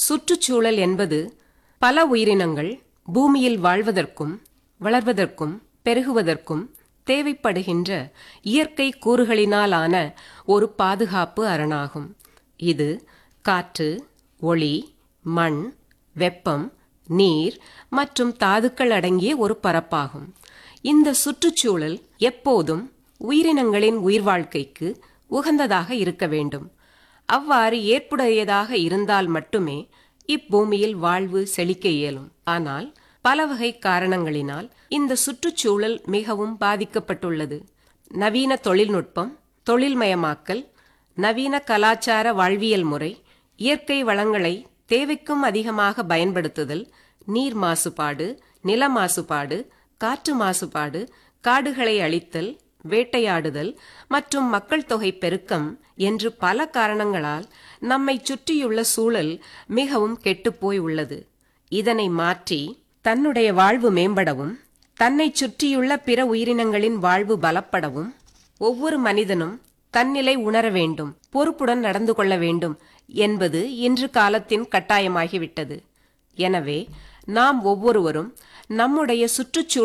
சுற்றுச்சூழல் என்பது பல உயிரினங்கள் பூமியில் வாழ்வதற்கும் வளர்வதற்கும் பெருகுவதற்கும் தேவைப்படுகின்ற இயற்கை கூறுகளினாலான ஒரு பாதுகாப்பு அரணாகும் இது காற்று ஒளி மண் வெப்பம் நீர் மற்றும் தாதுக்கள் அடங்கிய ஒரு பரப்பாகும் இந்த சுற்றுச்சூழல் எப்போதும் உயிரினங்களின் உயிர் வாழ்க்கைக்கு உகந்ததாக இருக்க வேண்டும் அவ்வாறு ஏற்புடையதாக இருந்தால் மட்டுமே இப்பூமியில் வாழ்வு செழிக்க இயலும் ஆனால் பல வகை காரணங்களினால் இந்த சுற்றுச்சூழல் மிகவும் பாதிக்கப்பட்டுள்ளது நவீன தொழில்நுட்பம் தொழில்மயமாக்கல் நவீன கலாச்சார வாழ்வியல் முறை இயற்கை வளங்களை தேவைக்கும் அதிகமாக பயன்படுத்துதல் நீர் மாசுபாடு நில மாசுபாடு காற்று மாசுபாடு காடுகளை அழித்தல் வேட்டையாடுதல் மற்றும் மக்கள் தொகை பெருக்கம் என்று பல காரணங்களால் நம்மை சுற்றியுள்ள சூழல் மிகவும் கெட்டுப்போய் உள்ளது இதனை மாற்றி தன்னுடைய வாழ்வு மேம்படவும் தன்னை சுற்றியுள்ள பிற உயிரினங்களின் வாழ்வு பலப்படவும் ஒவ்வொரு மனிதனும் தன்னிலை உணர வேண்டும் பொறுப்புடன் நடந்து கொள்ள வேண்டும் என்பது இன்று காலத்தின் கட்டாயமாகிவிட்டது எனவே நாம் ஒவ்வொருவரும் நம்முடைய சுற்றுச்சூழல்